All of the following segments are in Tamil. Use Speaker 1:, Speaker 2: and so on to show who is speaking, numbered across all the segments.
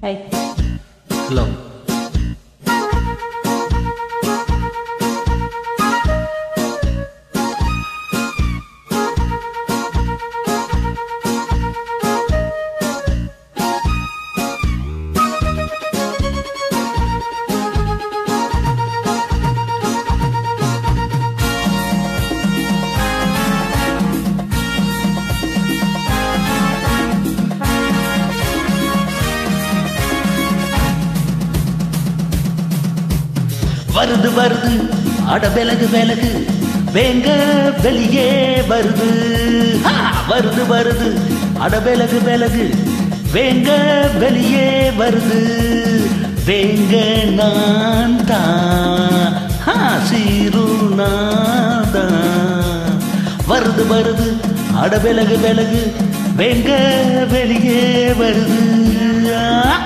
Speaker 1: ஹை
Speaker 2: ஹலோ வருது வருது அட விலகு விலகு வேங்க வெளியே வருது ஹா! வருது வருது அட விலகு விலகு வேங்க வெளியே வருது வேங்க நான் தான் ஹா, சீரு நான் தான் வருது வருது அட விலகு விலகு வேங்க வெளியே வருது ஆ!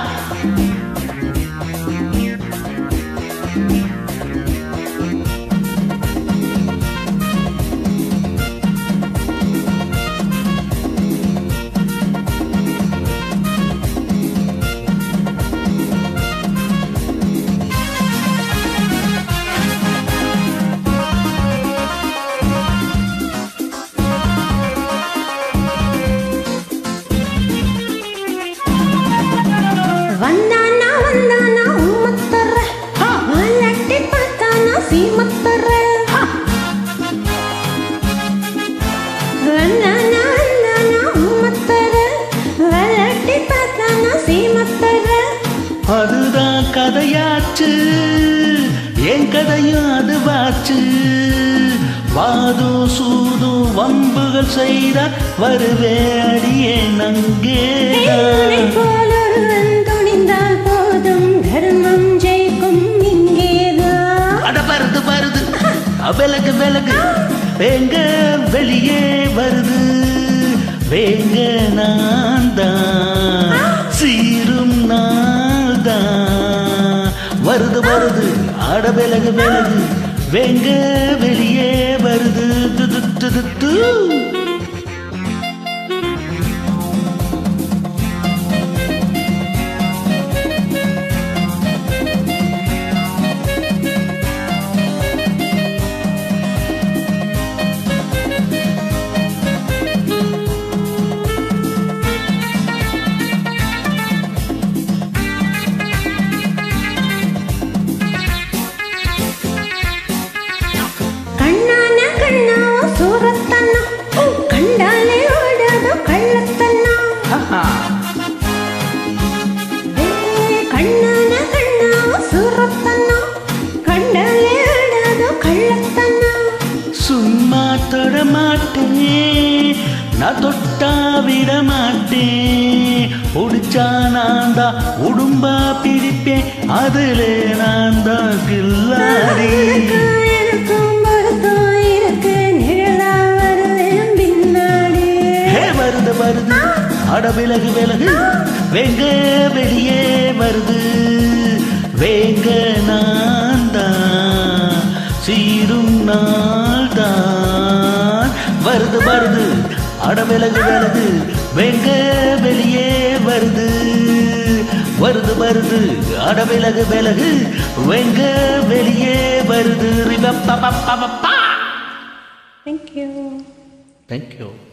Speaker 1: வந்தானா வந்தானா உம்மத்தர மலட்டி பார்த்தானா சீமத்தர வந்தானா வந்தானா உம்மத்தர மலட்டி பார்த்தானா சீமத்தர
Speaker 2: அதுதான் கதையாச்சு என் கதையும் அதுவாச்சு வாதும் சூதும் வம்புகள் செய்த வருவேடியே நங்கே
Speaker 1: உன்னை போலொருவன் துணிந்தால் போதும் தர்மம் ஜெயிக்கும் இங்கேதான்
Speaker 2: அட வருது வருது விலகு விலகு வேங்க வெளியே வருது வேங்க நான் தான் சீரும் நான் தான் வருது வருது அட விலகு விலகு வேங்க வெளியே வருது து, து, து, து, து.
Speaker 1: கண்ணான கண்ணாவோ சூரத்தன்னா கண்டாலே ஓடாதோ கள்ளத்தன்னா
Speaker 2: ஆஹா.
Speaker 1: ஏ, கண்ணான கண்ணாவோ சூரத்தன்னா கண்டாலே ஓடாதோ கள்ளத்தன்னா
Speaker 2: சும்மா தொட மாட்டேன் நான் தொட்டா விட மாட்டேன் பிடிச்சா நான் தான் உடும்பா பிடிப்பேன் அதுல நான் தான் கில்லாடி
Speaker 1: உனக்கும் எனக்கும் பொருத்தம் இருக்கு நிழலா வருவேன் பின்னாடி
Speaker 2: ஹே வருது வருது அட விலகு விலகு வேங்க வெளியே வருது வேங்க நான் தான் சீரும் நாள் தான் வருது வருது அட விலகு விலகு வேங்க வெளியே வருது வருது வருது அட விலகு விலகு வெங்க வெளியே வருது ரிபப்பா
Speaker 1: தேங்க்யூ
Speaker 2: தேங்க்யூ